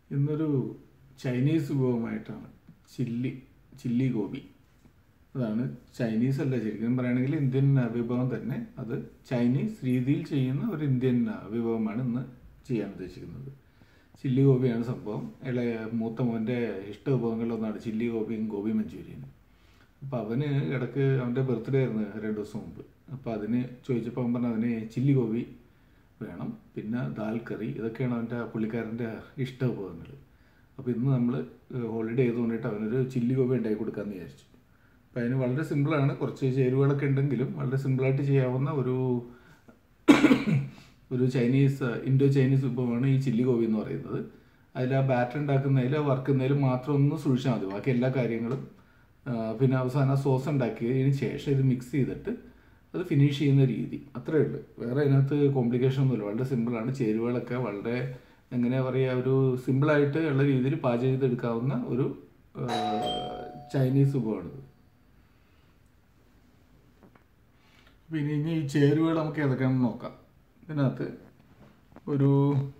ഇന്നൊരു ചൈനീസ് വിഭവമായിട്ടാണ് chilli chilli gobi അതാണ് ചൈനീസ് അല്ല ശരിക്കും പറയുകയാണെങ്കിൽ ഇന്ത്യൻ വിഭവം തന്നെ അത് ചൈനീസ് രീതിയിൽ ചെയ്യുന്ന ഒരു ഇന്ത്യൻ വിഭവമാണ് ഇന്ന് ചെയ്യാൻ ഉദ്ദേശിക്കുന്നത് ചില്ലി ഗോപിയാണ് സംഭവം ഇളയ മൂത്ത മോൻ്റെ ഇഷ്ട വിഭവങ്ങളിലൊന്നാണ് ചില്ലി ഗോപിയും ഗോബി മഞ്ചൂരിയനും അപ്പോൾ അവന് ഇടയ്ക്ക് അവൻ്റെ ബർത്ത്ഡേ ആയിരുന്നു രണ്ട് ദിവസം മുമ്പ് അപ്പോൾ അതിന് ചോദിച്ചപ്പോൾ അവൻ പറഞ്ഞു അതിന് ചില്ലി ഗോബി വേണം പിന്നെ ദാൽ കറി ഇതൊക്കെയാണ് അവൻ്റെ പുള്ളിക്കാരൻ്റെ ഇഷ്ട വിഭവങ്ങൾ അപ്പോൾ ഇന്ന് നമ്മൾ ഹോളിഡേ ചെയ്ത് കൊണ്ടിട്ട് അവനൊരു ചില്ലി ഗോബി ഉണ്ടാക്കി കൊടുക്കാമെന്ന് വിചാരിച്ചു അപ്പോൾ അതിന് വളരെ സിമ്പിളാണ് കുറച്ച് ചേരുവകളൊക്കെ ഉണ്ടെങ്കിലും വളരെ സിമ്പിളായിട്ട് ചെയ്യാവുന്ന ഒരു ഒരു ചൈനീസ് ഇൻഡോ ചൈനീസ് വിഭവമാണ് ഈ ചില്ലി ഗോബി എന്ന് പറയുന്നത് അതിൽ ആ ബാറ്റർ ഉണ്ടാക്കുന്നതിൽ വറുക്കുന്നതിലും മാത്രം ഒന്ന് സൂക്ഷിച്ചാൽ മതി ബാക്കി എല്ലാ കാര്യങ്ങളും ആ, പിന്നെ അവസാനം സോസ് ഉണ്ടാക്കിയതിന് ശേഷം ഇത് മിക്സ് ചെയ്തിട്ട് അത് ഫിനിഷ് ചെയ്യുന്ന രീതി അത്രയേ ഉള്ളൂ വേറെ അതിനകത്ത് കോംപ്ലിക്കേഷൻ ഒന്നുമില്ല വളരെ സിമ്പിളാണ് ചേരുവകളൊക്കെ വളരെ എങ്ങനെ പറയുക ഒരു സിമ്പിളായിട്ട് ഉള്ള രീതിയിൽ പാചകം ചെയ്തെടുക്കാവുന്ന ഒരു ആ, ചൈനീസ് വിഭവമാണിത് പിന്നെ ഇനി ഈ ചേരുവകൾ നമുക്ക് ഏതൊക്കെയാണെന്ന് നോക്കാം ഇതിനകത്ത് ഒരു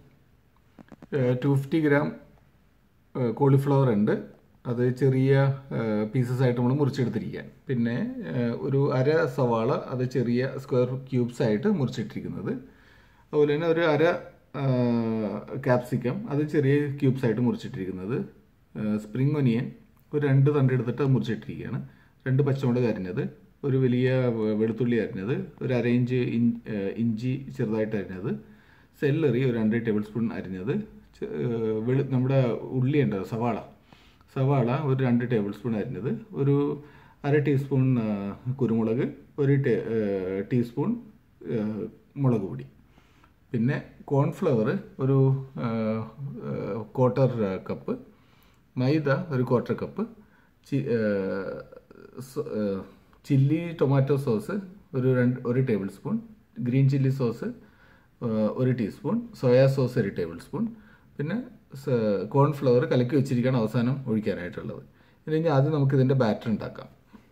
ടു ഫിഫ്റ്റി ഗ്രാം കോളിഫ്ലവർ ഉണ്ട് അത് ചെറിയ പീസസ് ആയിട്ട് നമ്മൾ മുറിച്ചെടുത്തിരിക്കുക പിന്നെ ഏഹ്, ഒരു അര സവാള അത് ചെറിയ സ്ക്വയർ ക്യൂബ്സ് ആയിട്ട് മുറിച്ചിട്ടിരിക്കുന്നത് അതുപോലെ തന്നെ ഒരു അര ക്യാപ്സിക്കം അത് ചെറിയ ക്യൂബ്സ് ആയിട്ട് മുറിച്ചിട്ടിരിക്കുന്നത് സ്പ്രിംഗ് ഒനിയൻ ഒരു രണ്ട് തണ്ട് എടുത്തിട്ട് അത് മുറിച്ചിട്ടിരിക്കുകയാണ് രണ്ട് പച്ചമുളക് അരിഞ്ഞത് ഒരു വലിയ വെ- വെളുത്തുള്ളി അരിഞ്ഞത് ഒരു അര ഇഞ്ച് ഇൻ- ഏഹ്, ഇഞ്ചി ചെറുതായിട്ട് അരിഞ്ഞത് സെല്ലറി ഒരു രണ്ട് ടേബിൾ സ്പൂൺ അരിഞ്ഞത് ചെ- ഏഹ്, വെളു നമ്മുടെ ഉള്ളി ഉണ്ട് സവാള സവാള ഒരു രണ്ട് ടേബിൾ സ്പൂൺ അരിഞ്ഞത് ഒരു അര ടീസ്പൂൺ ആ, കുരുമുളക് ഒരു ടേ- ഏഹ്, ടീസ്പൂൺ ഏഹ്, മുളക് പൊടി പിന്നെ കോൺഫ്ലവർ ഒരു ക്വാർട്ടർ കപ്പ് മൈദ ഒരു ക്വാർട്ടർ കപ്പ് ചി- ഏഹ്, സോ- ഏഹ്, ചില്ലി ടൊമാറ്റോ സോസ് ഒരു രണ്ട് ഒരു tablespoon green chilli sauce ഏഹ്, ഒരു ടീസ്പൂൺ സോയാ സോസ് ഒരു ടേബിൾ സ്പൂൺ പിന്നെ സ- കോൺഫ്ലവർ കലക്കി വെച്ചിരിക്കുകയാണ് അവസാനം ഒഴിക്കാനായിട്ടുള്ളത് ഇനി ഇനി ആദ്യം നമുക്ക് ഇതിൻ്റെ ബാറ്റർ ഉണ്ടാക്കാം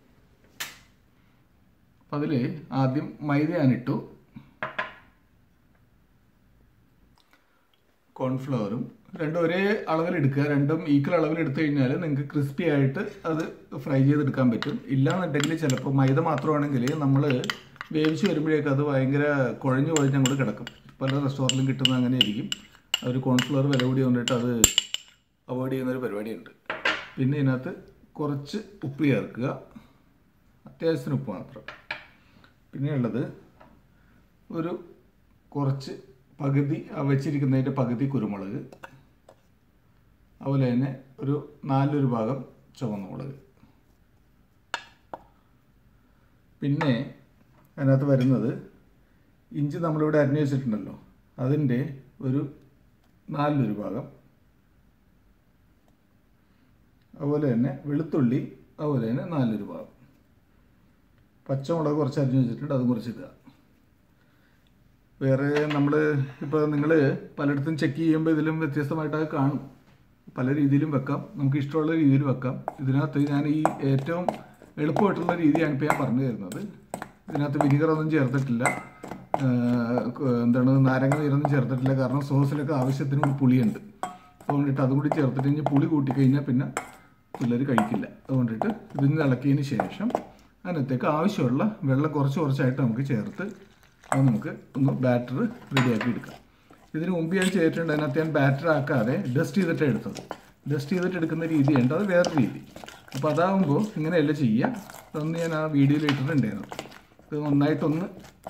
അതിൽ ആദ്യം മൈദ ഞാനിട്ടു കോൺഫ്ലവറും രണ്ടും ഒരേ അളവിൽ എടുക്കുക രണ്ടും ഈക്വൽ അളവിൽ എടുത്തു കഴിഞ്ഞാൽ നിങ്ങൾക്ക് ക്രിസ്പി ആയിട്ട് അത് ഫ്രൈ ചെയ്തെടുക്കാൻ പറ്റും ഇല്ലാന്നുണ്ടെങ്കിൽ ചിലപ്പോൾ മൈദ മാത്രമാണെങ്കിൽ നമ്മൾ വേവിച്ച് വരുമ്പോഴേക്കും അത് ഭയങ്കര കുഴഞ്ഞു കുഴഞ്ഞ് അങ്ങോട്ട് കിടക്കും പല റെസ്റ്റോറൻറ്റിലും കിട്ടുന്നത് അങ്ങനെ ആയിരിക്കും ഒരു കോൺഫ്ലവർ വില കൂടി കൊണ്ടിട്ട് അത് അവോയ്ഡ് ചെയ്യുന്ന ഒരു പരിപാടിയുണ്ട് പിന്നെ ഇതിനകത്ത് കുറച്ച് ഉപ്പ് ചേർക്കുക അത്യാവശ്യത്തിന് ഉപ്പ് മാത്രം പിന്നെ ഉള്ളത് ഒരു കുറച്ച് പകുതി ആ വെച്ചിരിക്കുന്നതിൻ്റെ പകുതി കുരുമുളക് അതുപോലെ തന്നെ ഒരു നാലൊരു ഭാഗം ചുവന്ന മുളക് പിന്നെ അതിനകത്ത് വരുന്നത് ഇഞ്ചി നമ്മളിവിടെ അരിഞ്ഞു വെച്ചിട്ടുണ്ടല്ലോ അതിൻ്റെ ഒരു നാലിലൊരു ഭാഗം അതുപോലെ തന്നെ വെളുത്തുള്ളി അതുപോലെ തന്നെ നാലൊരു ഭാഗം പച്ചമുളക് കുറച്ച് അരിഞ്ഞു വെച്ചിട്ടുണ്ട് അതും കുറച്ചിടുക വേറെ നമ്മൾ ഇപ്പോൾ നിങ്ങൾ പലയിടത്തും ചെക്ക് ചെയ്യുമ്പോൾ ഇതിലും വ്യത്യസ്തമായിട്ടൊക്കെ കാണും പല രീതിയിലും വെക്കാം നമുക്ക് ഇഷ്ടമുള്ള രീതിയിൽ വെക്കാം ഇതിനകത്ത് ഞാൻ ഈ ഏറ്റവും എളുപ്പമായിട്ടുള്ള രീതിയാണ് ഇപ്പോൾ ഞാൻ പറഞ്ഞു തരുന്നത് ഇതിനകത്ത് വിനിഗറൊന്നും ചേർത്തിട്ടില്ല ആഹ് ക- എന്താണ് നാരങ്ങ നീരൊന്നും ചേർത്തിട്ടില്ല കാരണം സോസിലൊക്കെ ആവശ്യത്തിന് ഒരു പുളിയുണ്ട് അതുകൊണ്ടിട്ട് അതും കൂടി ചേർത്തിട്ട് ഇനി പുളി കൂട്ടിക്കഴിഞ്ഞാൽ പിന്നെ പിള്ളേർ കഴിക്കില്ല അതുകൊണ്ടിട്ട് ഇതിന് ഇളക്കിയതിന് ശേഷം അതിനകത്തേക്ക് ആവശ്യമുള്ള വെള്ളം കുറച്ച് കുറച്ചായിട്ട് നമുക്ക് ചേർത്ത് അത് നമുക്ക് ഒന്ന് ബാറ്റർ റെഡിയാക്കി എടുക്കാം ഇതിന് മുമ്പ് ഞാൻ ചെയ്തിട്ടുണ്ട് അതിനകത്ത് ഞാൻ ബാറ്റർ ആക്കാതെ ഡസ്റ്റ് ചെയ്തിട്ട് എടുത്തത് ഡസ്റ്റ് ചെയ്തിട്ട് എടുക്കുന്ന രീതിയുണ്ട് അത് വേറെ രീതി അപ്പോൾ അതാകുമ്പോൾ ഇങ്ങനെയല്ല ചെയ്യുക അതൊന്ന് ഞാൻ ആ വീഡിയോയിൽ ഇട്ടിട്ടുണ്ടായിരുന്നു ഇത് നന്നായിട്ടൊന്ന്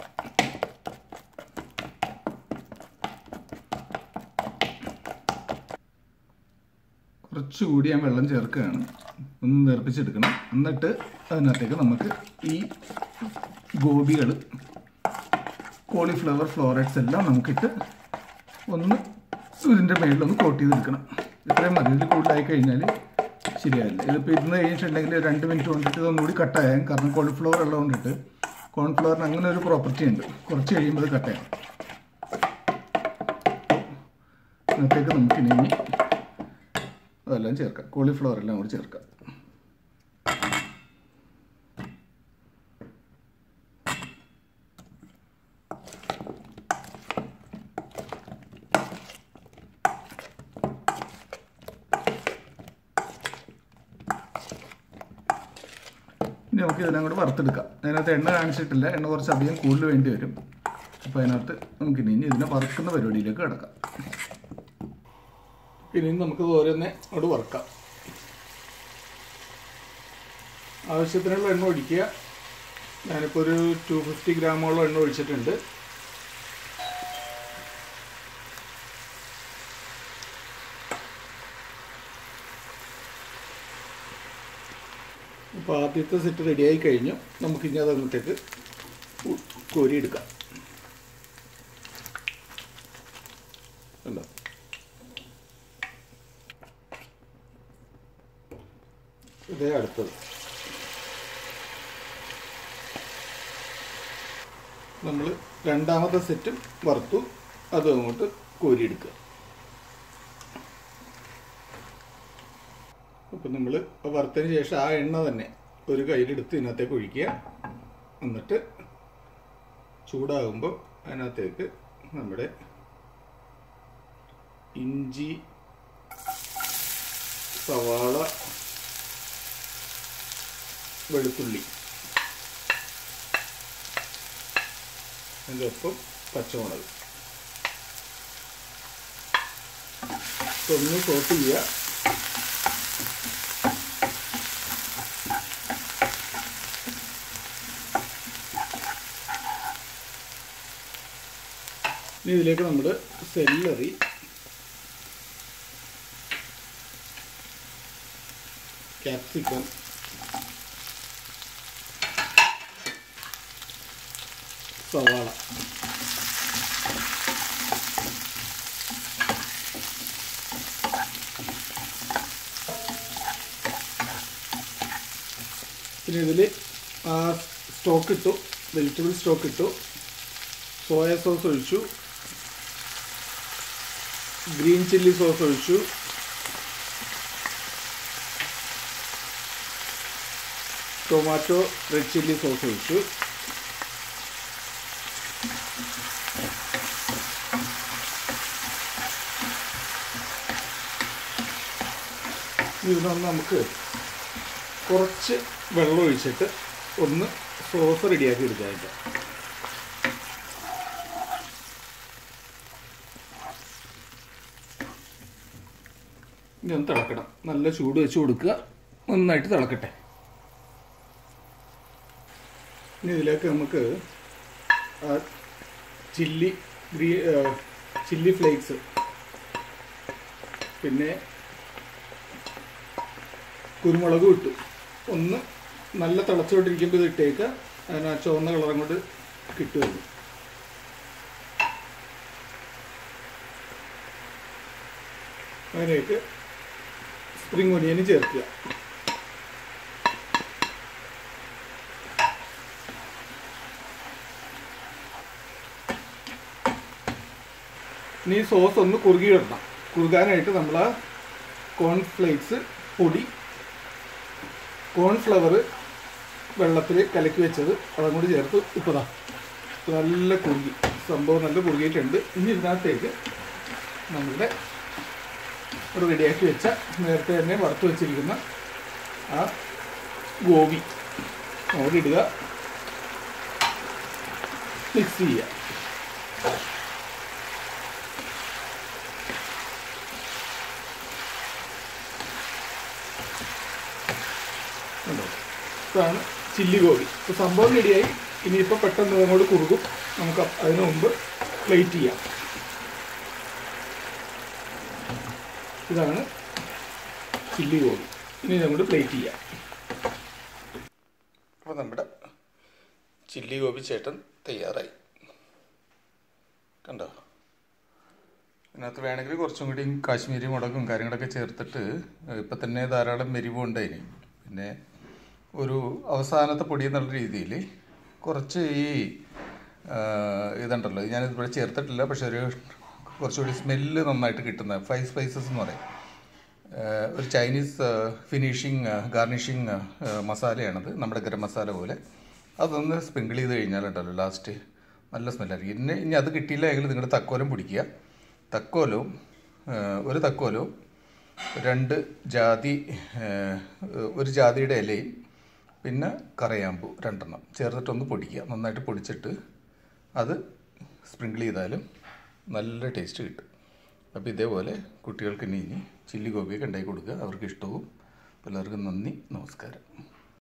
കുറച്ചുകൂടി ഞാൻ വെള്ളം ചേർക്കുകയാണ് ഒന്ന് നേർപ്പിച്ചെടുക്കണം എന്നിട്ട് അതിനകത്തേക്ക് നമുക്ക് ഈ ഗോപികൾ കോളിഫ്ലവർ ഫ്ലോററ്റ്സ് എല്ലാം നമുക്കിട്ട് ഒന്ന് ഇതിൻ്റെ മേളിലൊന്ന് കോട്ട് ചെയ്തെടുക്കണം ഇത്രയും മതി ഇതിൽ കൂടുതലായി കഴിഞ്ഞാൽ ശരിയാവില്ല ഇതിപ്പോൾ ഇരുന്ന് കഴിഞ്ഞിട്ടുണ്ടെങ്കിൽ രണ്ട് മിനിറ്റ് കൊണ്ടിട്ട് ഇതൊന്നുകൂടി കട്ടായാൽ കാരണം കോളിഫ്ലവർ ഉള്ളത് കൊണ്ടിട്ട് കോൺഫ്ലവറിന് അങ്ങനെ ഒരു പ്രോപ്പർട്ടി ഉണ്ട് കുറച്ച് കഴിയുമ്പോൾ അത് കട്ടായാം അതിനകത്തേക്ക് നമുക്കിനി ഇനി അതെല്ലാം ചേർക്കാം കോളിഫ്ലവർ എല്ലാം കൂടി ചേർക്കാം ഇനി നമുക്ക് ഇതിനെ കൂടെ വറുത്തെടുക്കാം അതിനകത്ത് എണ്ണ കാണിച്ചിട്ടില്ല എണ്ണ കുറച്ച് അധികം കൂടുതൽ വേണ്ടി വരും അപ്പോൾ അതിനകത്ത് നമുക്ക് ഇനി ഇതിനെ വറുക്കുന്ന പരിപാടിയിലേക്ക് കിടക്കാം ഇനി നമുക്ക് ഓരോന്നെ അങ്ങോട്ട് വറുക്കാം ആവശ്യത്തിനുള്ള എണ്ണ ഒഴിക്കുക ഞാനിപ്പോൾ ഒരു ടു ഫിഫ്റ്റി ഗ്രാമോളം എണ്ണ ഒഴിച്ചിട്ടുണ്ട് അപ്പോൾ ആദ്യത്തെ സെറ്റ് റെഡിയായി കഴിഞ്ഞു നമുക്കിനി അത് അങ്ങോട്ടേക്ക് ഉ- കോരിയെടുക്കാം കണ്ടോ ഇതേ അടുത്തത് നമ്മൾ രണ്ടാമത്തെ സെറ്റും വറുത്തു അതും അങ്ങോട്ട് കോരിയെടുക്കുക അപ്പം നമ്മൾ വറുത്തതിന് ശേഷം ആ എണ്ണ തന്നെ ഒരു കയ്യിലെടുത്ത് ഇതിനകത്തേക്ക് ഒഴിക്കുക എന്നിട്ട് ചൂടാകുമ്പോൾ അതിനകത്തേക്ക് നമ്മുടെ ഇഞ്ചി സവാള വെളുത്തുള്ളി അതിൻ്റെ ഒപ്പം പച്ചമുളക് ഒന്ന് സോട്ട് ചെയ്യുക ഇനി ഇതിലേക്ക് നമ്മൾ സെല്ലറി ക്യാപ്സിക്കം സവാള പിന്നെ ഇതിൽ ആ സ്റ്റോക്ക് ഇട്ടു വെജിറ്റബിൾ സ്റ്റോക്ക് ഇട്ടു സോയ സോസ് ഒഴിച്ചു ഗ്രീൻ ചില്ലി സോസ് ഒഴിച്ചു ടൊമാറ്റോ റെഡ് ചില്ലി സോസ് ഒഴിച്ചു ഇതിനൊന്ന് നമുക്ക് കുറച്ച് വെള്ളം ഒഴിച്ചിട്ട് ഒന്ന് സോസ് റെഡിയാക്കി എടുക്കാനായിട്ട് ഇനി ഒന്ന് തിളക്കണം നല്ല ചൂട് വെച്ച് കൊടുക്കുക നന്നായിട്ട് തിളക്കട്ടെ ഇനി ഇതിലേക്ക് നമുക്ക് ആ ചില്ലി ഗ്രീ ചില്ലി ഫ്ലേക്സ് പിന്നെ കുരുമുളകും ഇട്ടു ഒന്ന് നല്ല തിളച്ചുകൊണ്ടിരിക്കുമ്പോൾ ഇത് ഇട്ടേക്കുക അതിന് ആ ചുവന്ന കളറും കൊണ്ട് കിട്ടുമല്ലോ അതിലേക്ക് സ്പ്രിംഗ് ഒനിയനും ചേർക്കുക ഇനി ഈ സോസ് ഒന്ന് കുറുകി ഇടണം കുറുകാനായിട്ട് നമ്മൾ ആ കോൺഫ്ലേക്സ് പൊടി കോൺഫ്ലവർ വെള്ളത്തിൽ കലക്കി വെച്ചത് അതും കൂടി ചേർത്ത് ഉപ്പതാ നല്ല കുറുകി സംഭവം നല്ല കുറുകിയിട്ടുണ്ട് ഇനി ഇതിനകത്തേക്ക് നമ്മളുടെ റെഡിയാക്കി വെച്ച നേരത്തെ തന്നെ വറുത്ത് വെച്ചിരിക്കുന്ന ആ ഗോബി അവിടെ ഇടുക മിക്സ് ചെയ്യുക കണ്ടോ ഇതാണ് ചില്ലി ഗോബി ഇപ്പോൾ സംഭവം റെഡിയായി ഇനിയിപ്പോൾ പെട്ടെന്ന് അങ്ങോട്ട് കുറുകും നമുക്ക് അതിനു മുമ്പ് പ്ലേറ്റ് ചെയ്യാം ഇതാണ് ചില്ലി ഗോബി ഇനി നമുക്ക് പ്ലേറ്റ് ചെയ്യാം അപ്പോൾ നമ്മുടെ ചില്ലി ഗോബി ചേട്ടൻ തയ്യാറായി കണ്ടോ ഇതിനകത്ത് വേണമെങ്കിൽ കുറച്ചും കൂടി കാശ്മീരി മുളകും കാര്യങ്ങളൊക്കെ ചേർത്തിട്ട് ഇപ്പം തന്നെ ധാരാളം മെരിവുണ്ട് അതിന് പിന്നെ ഒരു അവസാനത്തെ പൊടി എന്നുള്ള രീതിയിൽ കുറച്ച് ഈ ആ, ഇതുണ്ടല്ലോ ഇത് ഞാനിതിവിടെ ചേർത്തിട്ടില്ല പക്ഷെ ഒരു കുറച്ചുകൂടി സ്മെല്ല് നന്നായിട്ട് കിട്ടുന്ന ഫൈവ് സ്പൈസസ് എന്ന് പറയും ആ, ഒരു ചൈനീസ് ഫിനിഷിങ് ഗാർണിഷിങ് മസാലയാണത് നമ്മുടെ ഗരം മസാല പോലെ അതൊന്ന് സ്പ്രിങ്കിൾ ചെയ്ത് കഴിഞ്ഞാലുണ്ടല്ലോ ലാസ്റ്റ് നല്ല സ്മെല്ലായിരിക്കും ഇനി ഇനി അത് കിട്ടിയില്ല എങ്കിൽ നിങ്ങളുടെ തക്കോലം പിടിക്കുക തക്കോലവും ആ, ഒരു തക്കോലവും രണ്ട് ജാതി ആ, ഒരു ജാതിയുടെ ഇലയും പിന്നെ കറയാമ്പൂ രണ്ടെണ്ണം ചേർത്തിട്ടൊന്ന് പൊടിക്കുക നന്നായിട്ട് പൊടിച്ചിട്ട് അത് സ്പ്രിങ്കിൾ ചെയ്താലും നല്ല ടേസ്റ്റ് കിട്ടും അപ്പോൾ ഇതേപോലെ കുട്ടികൾക്ക് ഇനി ഇനി ചില്ലി ഗോപിയൊക്കെ ഉണ്ടാക്കി കൊടുക്കുക അവർക്ക് ഇഷ്ടവും എല്ലാവർക്കും നന്ദി നമസ്കാരം